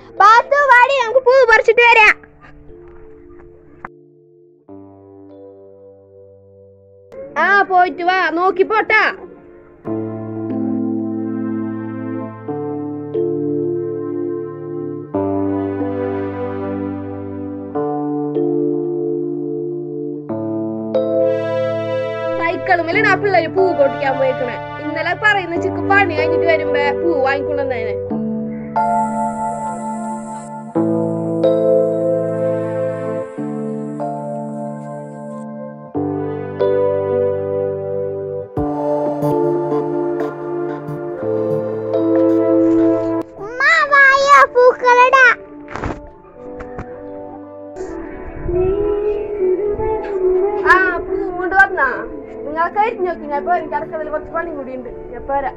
പാത്തു വാടി നമുക്ക് പൂ പറിച്ചിട്ട് വരാം ആ പോയിട്ട് വാ നോക്കി പോട്ടാ സൈക്കിളുമല്ലാണ് ആ പിള്ളേര് പൂ പൊട്ടിക്കാൻ പോയിക്കണേ ഇന്നലെ പറയുന്ന ചിക്ക് പണി കഴിഞ്ഞിട്ട് വരുമ്പോ പൂ വാങ്ങിക്കൊണ്ടുവന്നേനെ ഉമ്മ വായോ പൂക്കളടാ ആ പൂ കൊണ്ട് വന്നാ നിങ്ങൾ കയറ്റി നോക്കി ഞാൻ പോരാ എനിക്ക് അടുക്കളയിൽ കുറച്ച് പണി കൂടി ഉണ്ട് ഞാൻ പോരാ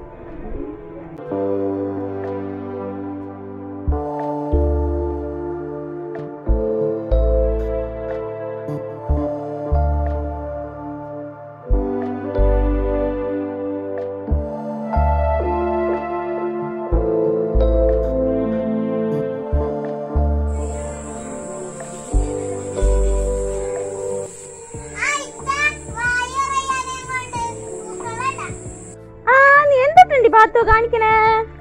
ആ നീ എന്തൊട്ടുണ്ട് പാത്തു കാണിക്കണേ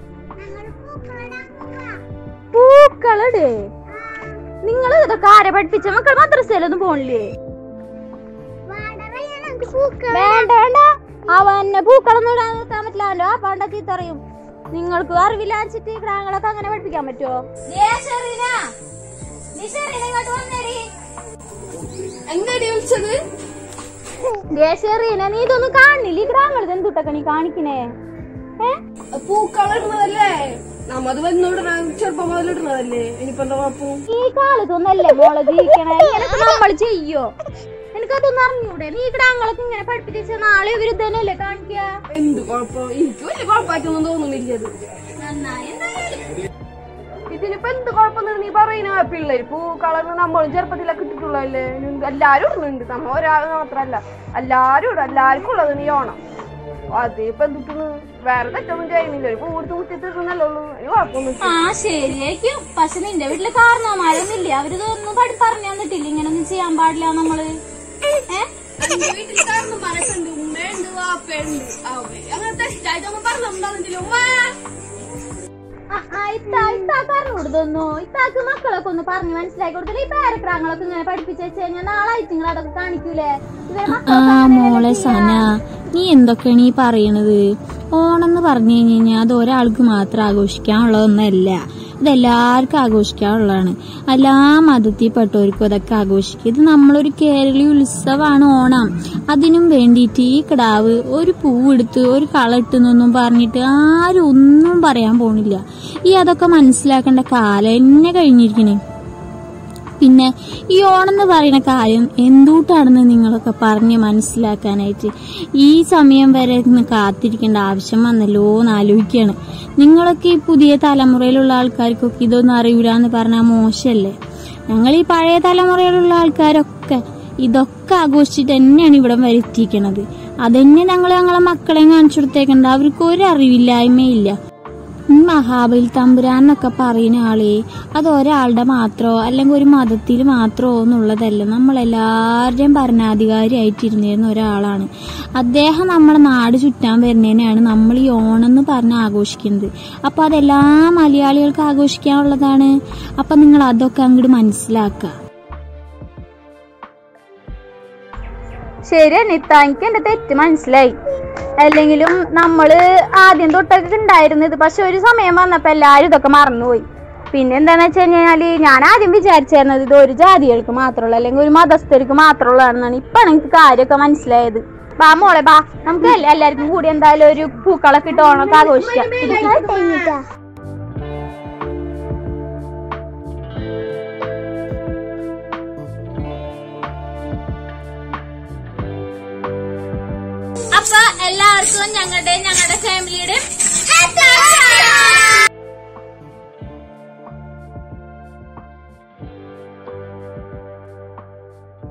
പൂക്കളടെ നിങ്ങൾ ഇതൊക്കെ ആരെ പഠിപ്പിച്ച മക്കൾ മദ്രസയിലൊന്നും പോണില്ലേ വേണ്ട വേണ്ട അവന്നെ പൂക്കളൊന്നും ഇടാൻ നിർത്താൻ പറ്റില്ല അവന്റെ ആ പാണ്ട ചീത്ത അറിയും നിങ്ങൾക്ക് അറിവില്ല വെച്ചിട്ട് കിടാങ്ങളൊക്കെ അങ്ങനെ പഠിപ്പിക്കാൻ പറ്റുമോ എന്താടി വിളിച്ചത് ദേശീയറീന നീ ഇതൊന്നും കാണില്ല ഈ കിടാങ്ങൾ എന്തുട്ടൊക്കെ നീ കാണിക്കണേ ഏ പൂക്കളിടുന്നതല്ലേ നമ്മത് വന്നോടണ ചെറുപ്പം മുതലിടുന്നതല്ലേ ഇനിയിപ്പോ എന്താ കുഴപ്പം ഈ കാലത്തൊന്നല്ലേ മോളെ ജീവിക്കണേ ഇങ്ങനൊക്കെ നമ്മൾ ചെയ്യോ എനിക്കതൊന്നും അറിഞ്ഞൂടെ നീ കിടാങ്ങളൊക്കെ ഇങ്ങനെ പഠിപ്പിച്ച നാളെ ഇവര് തന്നെയല്ലേ കാണിക്കുക എന്ത് കുഴപ്പം എനിക്ക് വലിയ കുഴപ്പമായിട്ടൊന്നും തോന്നുന്നില്ല അത് നന്നായി എന്തായാലും ഇതിനിപ്പോ എന്ത് കുഴപ്പം നീ പറയുന്ന പിള്ളേര് പൂ കളർന്ന് നമ്മളും ചെറുപ്പത്തിലൊക്കെ ഇട്ടിട്ടുള്ളതല്ലേ ഇനി എല്ലാരും ഇടുന്നുണ്ട് നമ്മ ഒരാൾ മാത്രല്ല എല്ലാരും ഇടും എല്ലാവർക്കും ഉള്ളത് നീ ഓണം അതിപ്പോ എന്തിട്ടു വേറെ തെറ്റൊന്നും ചെയ്യുന്നില്ല ഒരു പൂ കൊടുത്ത് മുറ്റത്തിട്ടുന്നല്ലേ ഉള്ളൂ അതിന് കുഴപ്പമൊന്നും ആ ശരിയായിരിക്കും പക്ഷെ നിന്റെ വീട്ടില് കാരണവന്മാരൊന്നുമില്ലേ അവരിതൊന്നും പഠി പറഞ്ഞു തന്നിട്ടില്ല ഇങ്ങനൊന്നും ചെയ്യാൻ പാടില്ല നമ്മള് ഏ വീട്ടിൽ കാരണന്മാരൊക്കെ ഉമ്മയുണ്ട് വാപ്പയുണ്ട് അങ്ങനെ തെറ്റായിട്ടൊന്നും പറഞ്ഞിട്ടുണ്ടാവുന്നില്ല ഉമ്മ കൊടുത്തൊന്നു ഇത്താക്ക് മക്കളൊക്കെ ഒന്ന് പറഞ്ഞ് മനസ്സിലാക്കി കൊടുത്തില്ല ഈ പേരക്രാങ്ങളൊക്കെ ഇങ്ങനെ പഠിപ്പിച്ചു വെച്ച് കഴിഞ്ഞാൽ നാളെ നിങ്ങൾ അതൊക്കെ കാണിക്കൂലേ ഇവരെ ആ മക്കളൊക്കെ അങ്ങനെയല്ലേ മോളെ ചെയ്യാ? സന നീ എന്തൊക്കെയാണ് ഈ പറയണത് ഓണെന്ന് പറഞ്ഞു കഴിഞ്ഞാൽ അത് ഒരാൾക്ക് മാത്രം ആഘോഷിക്കാനുള്ളതൊന്നല്ല ഇതെല്ലാവർക്കും ആഘോഷിക്കാനുള്ളതാണ് എല്ലാ മതത്തിൽപ്പെട്ടവർക്കും അതൊക്കെ ആഘോഷിക്കും ഇത് നമ്മളൊരു കേരളീയ ഉത്സവമാണ് ഓണം അതിനും വേണ്ടിയിട്ട് ഈ കിടാവ് ഒരു പൂവെടുത്ത് ഒരു കളട്ടുന്നൊന്നും പറഞ്ഞിട്ട് ആരും ഒന്നും പറയാൻ പോണില്ല ഈ അതൊക്കെ മനസ്സിലാക്കേണ്ട കാലം എന്നെ കഴിഞ്ഞിരിക്കണേ പിന്നെ ഈ ഓണം എന്ന് പറയുന്ന കാര്യം എന്തുകൊണ്ടാണെന്ന് നിങ്ങളൊക്കെ പറഞ്ഞ് മനസ്സിലാക്കാനായിട്ട് ഈ സമയം വരെ ഇന്ന് കാത്തിരിക്കേണ്ട ആവശ്യം വന്നല്ലോ എന്ന് ആലോചിക്കുകയാണ് നിങ്ങളൊക്കെ ഈ പുതിയ തലമുറയിലുള്ള ആൾക്കാർക്കൊക്കെ ഇതൊന്നും അറിയില്ല എന്ന് പറഞ്ഞാൽ മോശമല്ലേ ഞങ്ങൾ ഈ പഴയ തലമുറയിലുള്ള ആൾക്കാരൊക്കെ ഇതൊക്കെ ആഘോഷിച്ചിട്ട് തന്നെയാണ് ഇവിടെ വരെ എത്തിക്കണത് അതന്നെ ഞങ്ങൾ ഞങ്ങളെ മക്കളെ കാണിച്ചു കൊടുത്തേക്കണ്ട അവർക്ക് ഒരു അറിവില്ലായ്മയില്ല ഈ മഹാബലി തമ്പുരാൻ എന്നൊക്കെ പറയുന്ന ആളെ അത് ഒരാളുടെ മാത്രമോ അല്ലെങ്കിൽ ഒരു മതത്തിൽ മാത്രമോ എന്നുള്ളതല്ല നമ്മൾ എല്ലാവരുടെയും ഭരണാധികാരിയായിട്ടിരുന്നിരുന്ന ഒരാളാണ് അദ്ദേഹം നമ്മളെ നാട് ചുറ്റാൻ വരുന്നതിനാണ് നമ്മൾ ഈ ഓണം എന്ന് പറഞ്ഞ് ആഘോഷിക്കുന്നത് അപ്പൊ അതെല്ലാ മലയാളികൾക്ക് ആഘോഷിക്കാനുള്ളതാണ് അപ്പൊ നിങ്ങൾ അതൊക്കെ അങ്ങോട്ട് മനസ്സിലാക്കുക ശരി നിത്ത എനിക്ക് എന്റെ തെറ്റ് മനസ്സിലായി അല്ലെങ്കിലും നമ്മള് ആദ്യം തൊട്ടൊക്കെ ഉണ്ടായിരുന്നത് പക്ഷെ ഒരു സമയം വന്നപ്പോ എല്ലാരും ഇതൊക്കെ മറന്നുപോയി പിന്നെ എന്താന്ന് വെച്ച് കഴിഞ്ഞാല് ഞാൻ ആദ്യം വിചാരിച്ചിരുന്നത് ഇത് ഒരു ജാതികൾക്ക് മാത്രമുള്ള അല്ലെങ്കിൽ ഒരു മതസ്ഥർക്ക് മാത്രമുള്ളതാണെന്നാണ് ഇപ്പാണ് എനിക്ക് കാര്യമൊക്കെ മനസ്സിലായത് ബാ മോളെ ബാ നമുക്ക് എല്ലാ- എല്ലാവർക്കും കൂടി എന്തായാലും ഒരു പൂക്കളൊക്കെ ഇട്ട് ഓണമൊക്കെ ആഘോഷിക്കാം അപ്പൊ എല്ലാവർക്കും ഞങ്ങളുടെ ഞങ്ങളുടെ ഫാമിലിയുടെ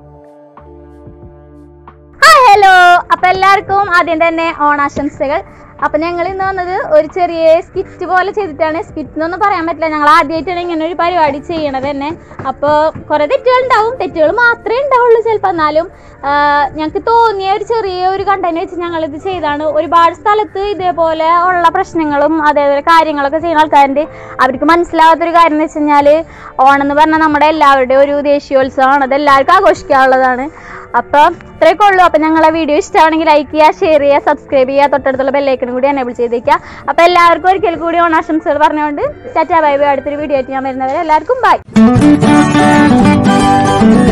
ഹായ് ഹലോ അപ്പൊ എല്ലാവർക്കും ആദ്യം തന്നെ ഓണാശംസകൾ അപ്പൊ ഞങ്ങൾ ഇന്ന് വന്നത് ഒരു ചെറിയ സ്കിറ്റ് പോലെ ചെയ്തിട്ടാണ് സ്കിറ്റ് എന്നൊന്നും പറയാൻ പറ്റില്ല ഞങ്ങൾ ആദ്യമായിട്ടാണ് ഇങ്ങനെ ഒരു പരിപാടി ചെയ്യണത് തന്നെ അപ്പോൾ കുറെ തെറ്റുകൾ ഉണ്ടാവും തെറ്റുകൾ മാത്രമേ ഉണ്ടാവുള്ളൂ ചിലപ്പോൾ എന്നാലും ഞങ്ങൾക്ക് തോന്നിയ ഒരു ചെറിയ ഒരു കണ്ടന്റ് വെച്ച് ഞങ്ങൾ ഇത് ചെയ്താണ് ഒരുപാട് സ്ഥലത്ത് ഇതേപോലെ ഉള്ള പ്രശ്നങ്ങളും അതേപോലെ കാര്യങ്ങളൊക്കെ ചെയ്യുന്ന ആൾക്കാരുണ്ട് അവർക്ക് മനസ്സിലാവാത്തൊരു കാര്യം എന്ന് വെച്ച് കഴിഞ്ഞാൽ ഓണം എന്ന് പറഞ്ഞാൽ നമ്മുടെ എല്ലാവരുടെയും ഒരു ദേശീയോത്സവമാണ് അത് എല്ലാവർക്കും ആഘോഷിക്കാനുള്ളതാണ് അപ്പോൾ ഇത്രയൊക്കെ ഉള്ളൂ അപ്പോൾ ഞങ്ങളെ വീഡിയോ ഇഷ്ടമാണെങ്കിൽ ലൈക്ക് ചെയ്യുക ഷെയർ ചെയ്യുക സബ്സ്ക്രൈബ് ചെയ്യുക തൊട്ടടുത്തുള്ള ബെല്ലൈക്കനും കൂടി എനേബിൾ ചെയ്തേക്കുക അപ്പോൾ എല്ലാവർക്കും ഒരിക്കൽ കൂടി ഓണാശംസകൾ പറഞ്ഞുകൊണ്ട് ടാറ്റാ ബൈ ബൈ അടുത്തൊരു വീഡിയോ ആയിട്ട് ഞാൻ വരുന്നവരെ എല്ലാവർക്കും ബൈ